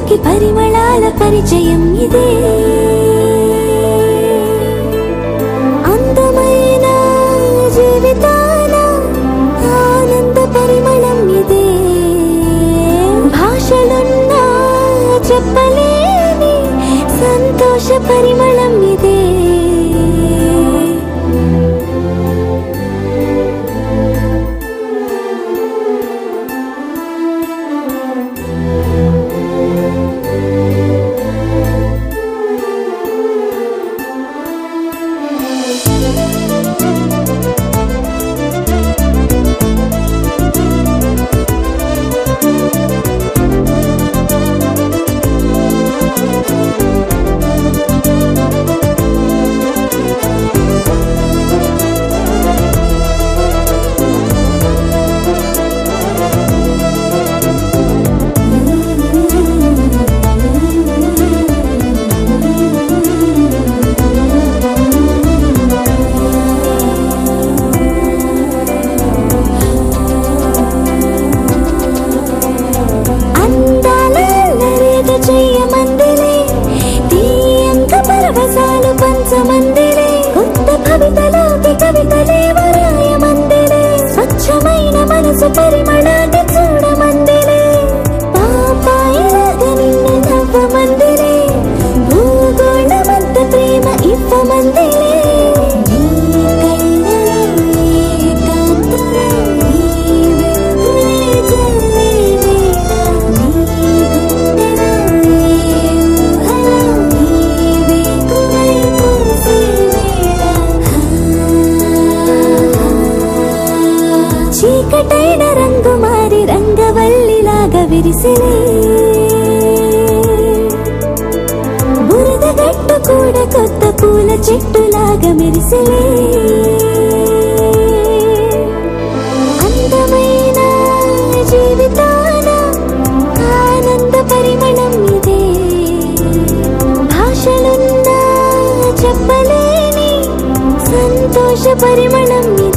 గుండెలోకి పరిమళాల పరిచయం ఇదే అందమైన జీవితాల ఆనంద పరిమళం ఇదే భాషలున్నా చెప్పలేని సంతోష పరిమళం ఇదే అందాల నరేగ చెయ్యమందిలే తీయంక పరవశాలు పంచమందిలే కొత్త కవితలోకి కవితలే వరాయమందిలే స్వచ్ఛమైన మనసు పరిమళాన్ని చూడమందిలే పాపాయిలాగ నిన్ను నవ్వమందిలే భూగోళమంత ప్రేమ ఇవ్వమందిలే నీ కళ్ళలో ఏకాంతలో నీ వెలుగులే జల్లే వేళ నీ గుండెలో ఏ ఊహలో నీ వేకువై పూసే వేళ చీకటైన రంగు మారి రంగవల్లిలాగా విరిసిలే బురద గట్టు కూడా కొత్త పూల చెట్టులాగా మెరిసిలే అందమైన జీవితాన ఆనంద పరిమళం ఇదే భాషలున్నా చెప్పలేని సంతోష పరిమళం ఇదే